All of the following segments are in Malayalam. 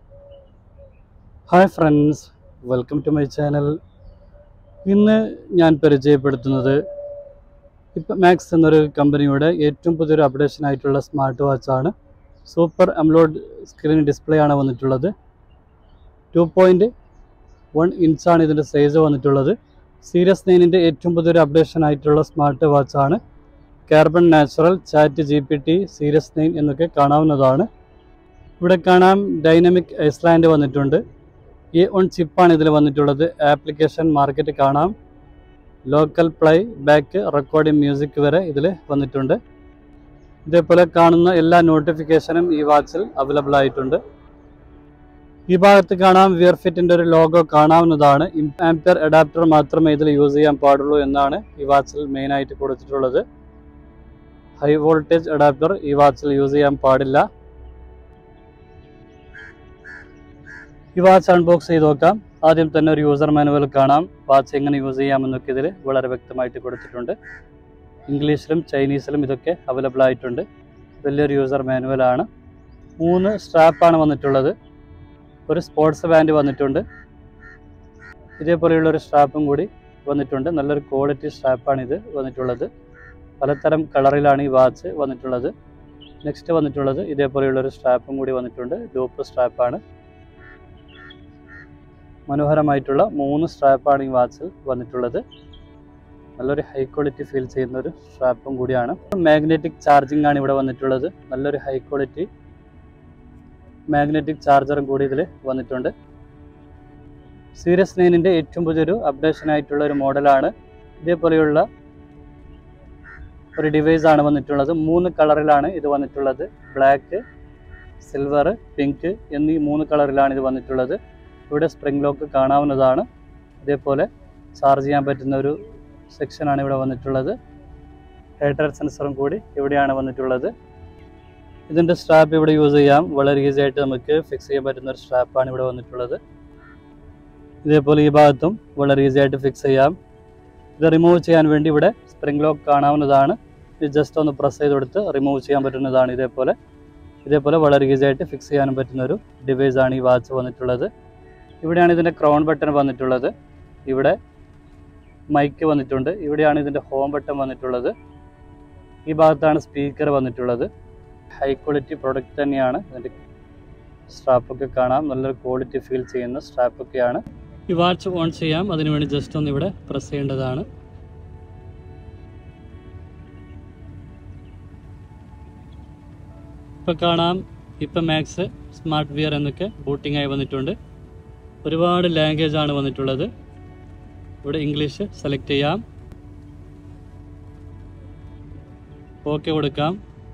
hi friends welcome to my channel ഇന്ന് ഞാൻ പരിചയപ്പെടുത്തുന്നത് ഇപ്പം മാക്സ് എന്നൊരു കമ്പനിയുടെ ഏറ്റവും പുതിയൊരു അപ്ഡേഷൻ ആയിട്ടുള്ള സ്മാർട്ട് വാച്ചാണ് സൂപ്പർ അംലോഡ് സ്ക്രീൻ ഡിസ്പ്ലേ ആണ് വന്നിട്ടുള്ളത് ടു പോയിൻറ്റ് വൺ ഇഞ്ചാണ് ഇതിൻ്റെ സൈസ് വന്നിട്ടുള്ളത് സീരിയസ് നയനിൻ്റെ ഏറ്റവും പുതിയൊരു അപ്ഡേഷൻ ആയിട്ടുള്ള സ്മാർട്ട് വാച്ചാണ് carbon natural chat G P T series nine എന്നൊക്കെ കാണാവുന്നതാണ് ഇവിടെ കാണാം ഡൈനമിക് ഐസ്ലാൻഡ് വന്നിട്ടുണ്ട് എ വൺ ചിപ്പാണ് ഇതിൽ വന്നിട്ടുള്ളത് ആപ്ലിക്കേഷൻ മാർക്കറ്റ് കാണാം local playback recording music വരെ ഇതിൽ വന്നിട്ടുണ്ട് ഇതേപോലെ കാണുന്ന എല്ലാ നോട്ടിഫിക്കേഷനും ഈ വാച്ചിൽ അവൈലബിൾ ആയിട്ടുണ്ട് ഈ ഭാഗത്ത് കാണാം വിയർ ഫിറ്റിൻ്റെ ഒരു ലോഗോ കാണാവുന്നതാണ് ആംപിയർ അഡാപ്റ്റർ മാത്രമേ ഇതിൽ യൂസ് ചെയ്യാൻ പാടുള്ളൂ എന്നാണ് ഈ വാച്ചിൽ മെയിനായിട്ട് കൊടുത്തിട്ടുള്ളത് ഹൈ വോൾട്ടേജ് അഡാപ്റ്റർ ഈ വാച്ചിൽ യൂസ് ചെയ്യാൻ പാടില്ല ഈ വാച്ച് അൺബോക്സ് ചെയ്ത് നോക്കാം ആദ്യം തന്നെ ഒരു യൂസർ മാനുവൽ കാണാം വാച്ച് എങ്ങനെ യൂസ് ചെയ്യാമെന്നൊക്കെ ഇതിൽ വളരെ വ്യക്തമായിട്ട് കൊടുത്തിട്ടുണ്ട് ഇംഗ്ലീഷിലും ചൈനീസിലും ഇതൊക്കെ അവൈലബിൾ ആയിട്ടുണ്ട് വലിയൊരു യൂസർ മാനുവലാണ് മൂന്ന് സ്ട്രാപ്പാണ് വന്നിട്ടുള്ളത് ഒരു സ്പോർട്സ് ബാൻഡ് വന്നിട്ടുണ്ട് ഇതേപോലെയുള്ള ഒരു സ്ട്രാപ്പും കൂടി വന്നിട്ടുണ്ട് നല്ലൊരു ക്വാളിറ്റി സ്ട്രാപ്പാണ് ഇത് വന്നിട്ടുള്ളത് പലതരം കളറിലാണ് ഈ വാച്ച് വന്നിട്ടുള്ളത് നെക്സ്റ്റ് വന്നിട്ടുള്ളത് ഇതേപോലെയുള്ള ഒരു സ്ട്രാപ്പും കൂടി വന്നിട്ടുണ്ട് ലൂപ്പ് സ്ട്രാപ്പാണ് മനോഹരമായിട്ടുള്ള മൂന്ന് സ്ട്രാപ്പാണ് ഈ വാച്ചിൽ വന്നിട്ടുള്ളത് നല്ലൊരു ഹൈ ക്വാളിറ്റി ഫീൽ ചെയ്യുന്ന ഒരു സ്ട്രാപ്പും കൂടിയാണ് മാഗ്നറ്റിക് ചാർജിങ് ആണ് ഇവിടെ വന്നിട്ടുള്ളത് നല്ലൊരു ഹൈ ക്വാളിറ്റി മാഗ്നറ്റിക് ചാർജറും കൂടി ഇതിൽ വന്നിട്ടുണ്ട് സീരിയസ് നയനിൻ്റെ ഏറ്റവും പുതിയൊരു അപ്ഡേഷൻ ആയിട്ടുള്ള ഒരു മോഡലാണ് ഇതേപോലെയുള്ള ഒരു ഡിവൈസ് ആണ് വന്നിട്ടുള്ളത് മൂന്ന് കളറിലാണ് ഇത് വന്നിട്ടുള്ളത് ബ്ലാക്ക് സിൽവർ പിങ്ക് എന്നീ മൂന്ന് കളറിലാണ് ഇത് വന്നിട്ടുള്ളത് ഇവിടെ സ്പ്രിംഗ് ലോക്ക് കാണാവുന്നതാണ് ഇതേപോലെ ചാർജ് ചെയ്യാൻ പറ്റുന്ന ഒരു സെക്ഷനാണ് ഇവിടെ വന്നിട്ടുള്ളത് ഹൈഡ്രേറ്റ് സെൻസറും കൂടി ഇവിടെയാണ് വന്നിട്ടുള്ളത് ഇതിൻ്റെ സ്ട്രാപ്പ് ഇവിടെ യൂസ് ചെയ്യാം വളരെ ഈസി ആയിട്ട് നമുക്ക് ഫിക്സ് ചെയ്യാൻ പറ്റുന്ന ഒരു സ്ട്രാപ്പാണ് ഇവിടെ വന്നിട്ടുള്ളത് ഇതേപോലെ ഈ ഭാഗത്തും വളരെ ഈസി ആയിട്ട് ഫിക്സ് ചെയ്യാം ഇത് റിമൂവ് ചെയ്യാൻ വേണ്ടി ഇവിടെ സ്പ്രിംഗ് ലോക്ക് കാണാവുന്നതാണ് ഇത് ജസ്റ്റ് ഒന്ന് പ്രസ് ചെയ്ത് കൊടുത്ത് റിമൂവ് ചെയ്യാൻ പറ്റുന്നതാണ് ഇതേപോലെ ഇതേപോലെ വളരെ ഈസി ആയിട്ട് ഫിക്സ് ചെയ്യാനും പറ്റുന്ന ഒരു ഡിവൈസാണ് ഈ വാച്ച് വന്നിട്ടുള്ളത് ഇവിടെയാണ് ഇതിൻ്റെ ക്രൗൺ ബട്ടൺ വന്നിട്ടുള്ളത് ഇവിടെ മൈക്ക് വന്നിട്ടുണ്ട് ഇവിടെയാണ് ഇതിൻ്റെ ഹോം ബട്ടൺ വന്നിട്ടുള്ളത് ഈ ഭാഗത്താണ് സ്പീക്കർ വന്നിട്ടുള്ളത് ഹൈ ക്വാളിറ്റി പ്രൊഡക്റ്റ് തന്നെയാണ് ഇതിൻ്റെ സ്ട്രാപ്പൊക്കെ കാണാം നല്ലൊരു ക്വാളിറ്റി ഫീൽ ചെയ്യുന്ന സ്ട്രാപ്പൊക്കെയാണ് ഈ വാച്ച് ഓൺ ചെയ്യാം അതിനുവേണ്ടി ജസ്റ്റ് ഒന്ന് ഇവിടെ പ്രസ് ചെയ്യേണ്ടതാണ് ഇപ്പം കാണാം ഇപ്പം മാക്സ് സ്മാർട്ട് വിയർ എന്നൊക്കെ ബൂട്ടിംഗ് ആയി വന്നിട്ടുണ്ട് ഒരുപാട് ലാംഗ്വേജ് ആണ് വന്നിട്ടുള്ളത് ഇവിടെ ഇംഗ്ലീഷ് സെലക്ട് ചെയ്യാം ഓക്കെ കൊടുക്കാം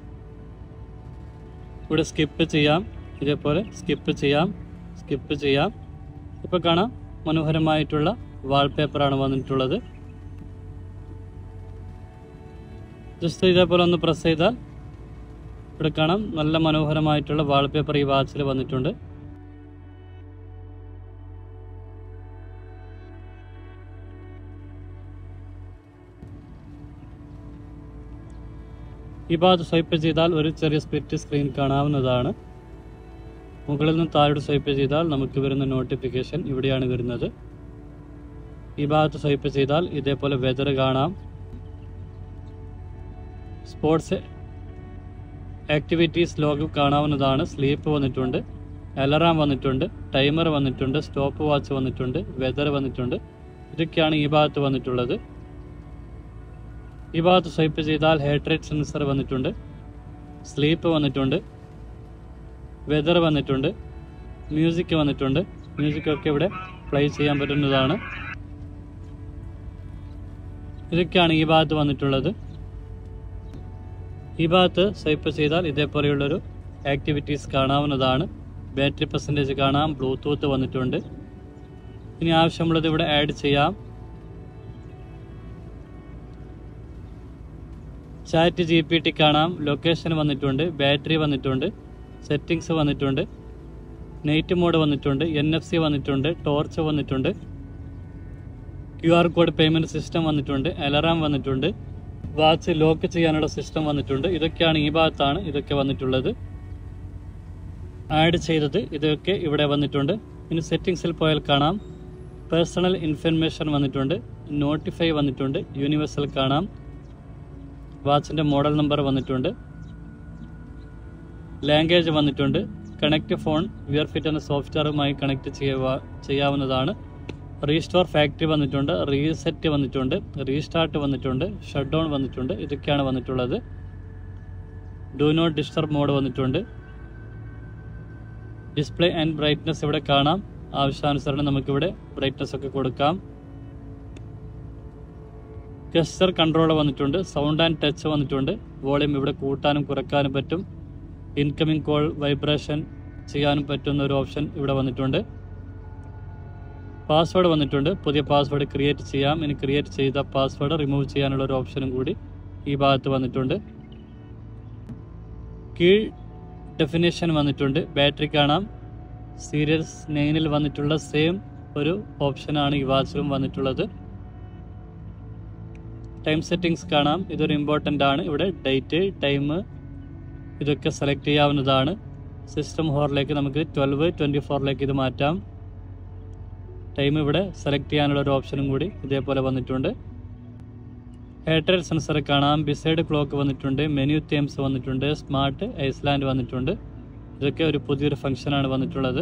ഇവിടെ സ്കിപ്പ് ചെയ്യാം ഇതേപോലെ സ്കിപ്പ് ചെയ്യാം സ്കിപ്പ് ചെയ്യാം ഇപ്പോൾ കാണാം മനോഹരമായിട്ടുള്ള വാൾപേപ്പറാണ് വന്നിട്ടുള്ളത് ജസ്റ്റ് ഇതേപോലെ ഒന്ന് പ്രസ് ചെയ്താൽ ഇവിടെ കാണാം നല്ല മനോഹരമായിട്ടുള്ള വാൾപേപ്പർ ഈ വാച്ചിൽ വന്നിട്ടുണ്ട് ഈ ഭാഗത്ത് സ്വൈപ്പ് ചെയ്താൽ ഒരു ചെറിയ സ്പ്ലിറ്റ് സ്ക്രീൻ കാണാവുന്നതാണ് മുകളിൽ നിന്ന് താഴോട്ട് സ്വൈപ്പ് ചെയ്താൽ നമുക്ക് വരുന്ന നോട്ടിഫിക്കേഷൻ ഇവിടെയാണ് വരുന്നത് ഈ ഭാഗത്ത് സ്വൈപ്പ് ചെയ്താൽ ഇതേപോലെ വെതർ കാണാം സ്പോർട്സ് ആക്ടിവിറ്റീസ് ലോഗ് കാണാവുന്നതാണ് സ്ലീപ്പ് വന്നിട്ടുണ്ട് അലറാം വന്നിട്ടുണ്ട് ടൈമർ വന്നിട്ടുണ്ട് സ്റ്റോപ്പ് വാച്ച് വന്നിട്ടുണ്ട് വെതർ വന്നിട്ടുണ്ട് ഇതൊക്കെയാണ് ഈ ഭാഗത്ത് വന്നിട്ടുള്ളത് ഈ ഭാഗത്ത് സ്വൈപ്പ് ചെയ്താൽ ഹെഡ് റേറ്റ് സെൻസർ വന്നിട്ടുണ്ട് സ്ലീപ്പ് വന്നിട്ടുണ്ട് വെതർ വന്നിട്ടുണ്ട് മ്യൂസിക് വന്നിട്ടുണ്ട് മ്യൂസിക് ഒക്കെ ഇവിടെ പ്ലേ ചെയ്യാൻ പറ്റുന്നതാണ് ഇതൊക്കെയാണ് ഈ ഭാഗത്ത് വന്നിട്ടുള്ളത് ഈ ഭാഗത്ത് സ്വൈപ്പ് ചെയ്താൽ ഇതേപോലെയുള്ളൊരു ആക്ടിവിറ്റീസ് കാണാവുന്നതാണ് ബാറ്ററി പെർസെൻറ്റേജ് കാണാം ബ്ലൂടൂത്ത് വന്നിട്ടുണ്ട് ഇനി ആവശ്യമുള്ളത് ഇവിടെ ആഡ് ചെയ്യാം ചാറ്റ് ജി പി ടി കാണാം ലൊക്കേഷൻ വന്നിട്ടുണ്ട് ബാറ്ററി വന്നിട്ടുണ്ട് സെറ്റിങ്സ് വന്നിട്ടുണ്ട് നൈറ്റ് മോഡ് വന്നിട്ടുണ്ട് എൻ എഫ് സി വന്നിട്ടുണ്ട് ടോർച്ച് വന്നിട്ടുണ്ട് Q R code payment system വന്നിട്ടുണ്ട് അലറാം വന്നിട്ടുണ്ട് വാച്ച് ലോക്ക് ചെയ്യാനുള്ള സിസ്റ്റം വന്നിട്ടുണ്ട് ഇതൊക്കെയാണ് ഈ ഭാഗത്താണ് ഇതൊക്കെ വന്നിട്ടുള്ളത് ആഡ് ചെയ്തത് ഇതൊക്കെ ഇവിടെ വന്നിട്ടുണ്ട് ഇനി സെറ്റിങ്സിൽ പോയാൽ കാണാം പേഴ്സണൽ ഇൻഫർമേഷൻ വന്നിട്ടുണ്ട് നോട്ടിഫൈ വന്നിട്ടുണ്ട് യൂണിവേഴ്സൽ കാണാം വാച്ചിൻ്റെ മോഡൽ നമ്പർ വന്നിട്ടുണ്ട് ലാംഗ്വേജ് വന്നിട്ടുണ്ട് കണക്ട് ഫോൺ വിയർ ഫിറ്റ് എന്ന സോഫ്റ്റ്വെയറുമായി കണക്ട് ചെയ്യുക ചെയ്യാവുന്നതാണ് റീസ്റ്റോർ ഫാക്ടറി വന്നിട്ടുണ്ട് റീസെറ്റ് വന്നിട്ടുണ്ട് റീസ്റ്റാർട്ട് വന്നിട്ടുണ്ട് ഷട്ട് ഡൗൺ വന്നിട്ടുണ്ട് ഇതൊക്കെയാണ് വന്നിട്ടുള്ളത് ഡു നോട്ട് ഡിസ്റ്റർബ് മോഡ് വന്നിട്ടുണ്ട് ഡിസ്പ്ലേ ആൻഡ് ബ്രൈറ്റ്നസ് ഇവിടെ കാണാം ആവശ്യാനുസരണം നമുക്കിവിടെ ബ്രൈറ്റ്നസ് ഒക്കെ കൊടുക്കാം ഗസ്റ്റർ കൺട്രോൾ വന്നിട്ടുണ്ട് സൗണ്ട് ആൻഡ് ടച്ച് വന്നിട്ടുണ്ട് വോളിയം ഇവിടെ കൂട്ടാനും കുറക്കാനും പറ്റും ഇൻകമിംഗ് കോൾ വൈബ്രേഷൻ ചെയ്യാനും പറ്റുന്ന ഒരു ഓപ്ഷൻ ഇവിടെ വന്നിട്ടുണ്ട് പാസ്വേഡ് വന്നിട്ടുണ്ട് പുതിയ പാസ്വേഡ് ക്രിയേറ്റ് ചെയ്യാം ഇനി ക്രിയേറ്റ് ചെയ്ത പാസ്വേഡ് റിമൂവ് ചെയ്യാനുള്ള ഒരു ഓപ്ഷനും കൂടി ഈ ഭാഗത്ത് വന്നിട്ടുണ്ട് കീഴ് ഡെഫിനേഷൻ വന്നിട്ടുണ്ട് ബാറ്ററി കാണാം സീരിയസ് നയനിൽ വന്നിട്ടുള്ള സെയിം ഒരു ഓപ്ഷനാണ് ഈ വാച്ചിലും വന്നിട്ടുള്ളത് ടൈം സെറ്റിങ്സ് കാണാം ഇതൊരു ഇമ്പോർട്ടൻ്റ് ആണ് ഇവിടെ ഡേറ്റ് ടൈം ഇതൊക്കെ സെലക്ട് ചെയ്യാവുന്നതാണ് സിസ്റ്റം ഹോറിലേക്ക് നമുക്ക് ട്വൽവ് ട്വൻറ്റി ഫോറിലേക്ക് ഇത് മാറ്റാം ടൈം ഇവിടെ സെലക്ട് ചെയ്യാനുള്ള ഒരു ഓപ്ഷനും കൂടി ഇതേപോലെ വന്നിട്ടുണ്ട് ഹെയർടെൽ സെൻസർ കാണാം ബിസൈഡ് ക്ലോക്ക് വന്നിട്ടുണ്ട് മെനു തേംസ് വന്നിട്ടുണ്ട് സ്മാർട്ട് ഐസ്ലാൻഡ് വന്നിട്ടുണ്ട് ഇതൊക്കെ ഒരു പുതിയൊരു ഫംഗ്ഷനാണ് വന്നിട്ടുള്ളത്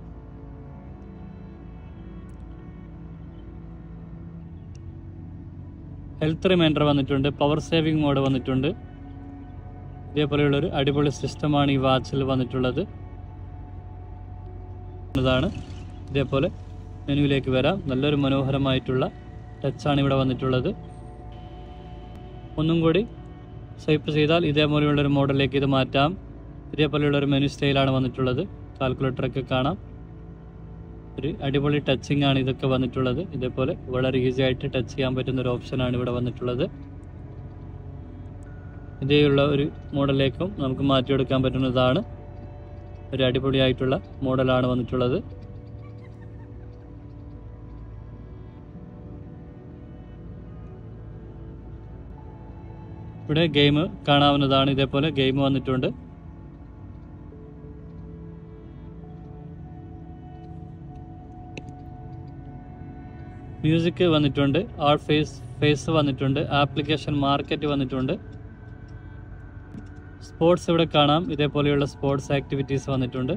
ഹെൽത്ത് റിമൈൻഡർ വന്നിട്ടുണ്ട് പവർ സേവിംഗ് മോഡ് വന്നിട്ടുണ്ട് ഇതേപോലെയുള്ളൊരു അടിപൊളി സിസ്റ്റമാണ് ഈ വാച്ചിൽ വന്നിട്ടുള്ളത് താണ് ഇതേപോലെ മെനുവിലേക്ക് വരാം നല്ലൊരു മനോഹരമായിട്ടുള്ള ടച്ചാണ് ഇവിടെ വന്നിട്ടുള്ളത് ഒന്നും കൂടി സ്വൈപ്പ് ചെയ്താൽ ഇതേപോലെയുള്ളൊരു മോഡലിലേക്ക് ഇത് മാറ്റാം ഇതേപോലെയുള്ളൊരു മെനു സ്റ്റൈലാണ് വന്നിട്ടുള്ളത് കാൽക്കുലേറ്ററൊക്കെ കാണാം ഒരു അടിപൊളി ടച്ചിങ് ആണ് ഇതൊക്കെ വന്നിട്ടുള്ളത് ഇതേപോലെ വളരെ ഈസി ആയിട്ട് ടച്ച് ചെയ്യാൻ പറ്റുന്ന ഒരു ഓപ്ഷനാണ് ഇവിടെ വന്നിട്ടുള്ളത് ഇതേയുള്ള ഒരു മോഡലിലേക്കും നമുക്ക് മാറ്റിയെടുക്കാൻ പറ്റുന്നതാണ് ഒരു അടിപൊളിയായിട്ടുള്ള മോഡലാണ് വന്നിട്ടുള്ളത് ഇവിടെ ഗെയിം കാണാവുന്നതാണ് ഇതേപോലെ ഗെയിം വന്നിട്ടുണ്ട് മ്യൂസിക് വന്നിട്ടുണ്ട് ആൾ ഫേസ് ഫേസ് വന്നിട്ടുണ്ട് ആപ്ലിക്കേഷൻ മാർക്കറ്റ് വന്നിട്ടുണ്ട് സ്പോർട്സ് ഇവിടെ കാണാം ഇതേപോലെയുള്ള സ്പോർട്സ് ആക്ടിവിറ്റീസ് വന്നിട്ടുണ്ട്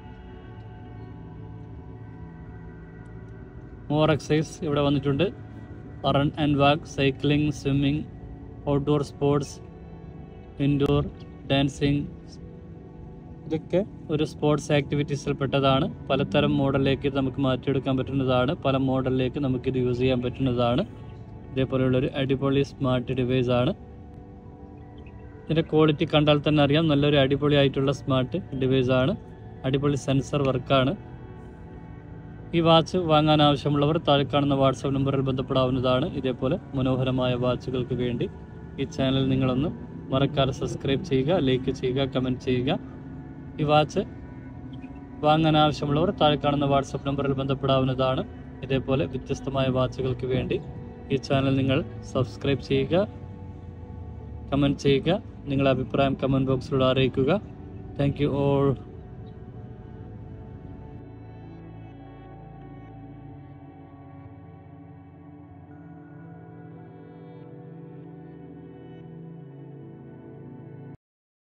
മോർ എക്സസൈസ് ഇവിടെ വന്നിട്ടുണ്ട് run and walk cycling swimming outdoor sports indoor dancing ഇതൊക്കെ ഒരു സ്പോർട്സ് ആക്ടിവിറ്റീസിൽ പെട്ടതാണ് പലതരം മോഡലിലേക്ക് ഇത് നമുക്ക് മാറ്റിയെടുക്കാൻ പറ്റുന്നതാണ് പല മോഡലിലേക്ക് നമുക്കിത് യൂസ് ചെയ്യാൻ പറ്റുന്നതാണ് ഇതേപോലെയുള്ളൊരു അടിപൊളി സ്മാർട്ട് ഡിവൈസ് ആണ് ഇതിൻ്റെ ക്വാളിറ്റി കണ്ടാൽ തന്നെ അറിയാം നല്ലൊരു അടിപൊളിയായിട്ടുള്ള സ്മാർട്ട് ഡിവൈസ് ആണ് അടിപൊളി സെൻസർ വർക്കാണ് ഈ വാച്ച് വാങ്ങാൻ ആവശ്യമുള്ളവർ താഴെ കാണുന്ന വാട്സാപ്പ് നമ്പറിൽ ബന്ധപ്പെടാവുന്നതാണ് ഇതേപോലെ മനോഹരമായ വാച്ചുകൾക്ക് വേണ്ടി ഈ ചാനൽ നിങ്ങളൊന്ന് മറക്കാതെ സബ്സ്ക്രൈബ് ചെയ്യുക ലൈക്ക് ചെയ്യുക കമൻറ്റ് ചെയ്യുക ഈ വാച്ച് വാങ്ങാൻ ആവശ്യമുള്ളവർ താഴെ കാണുന്ന വാട്സാപ്പ് നമ്പറിൽ ബന്ധപ്പെടാവുന്നതാണ് ഇതേപോലെ വ്യത്യസ്തമായ വാച്ചുകൾക്ക് വേണ്ടി ഈ ചാനൽ നിങ്ങൾ സബ്സ്ക്രൈബ് ചെയ്യുക കമൻറ്റ് ചെയ്യുക നിങ്ങളുടെ അഭിപ്രായം കമൻറ്റ് ബോക്സിലൂടെ അറിയിക്കുക താങ്ക് യു ഓൾ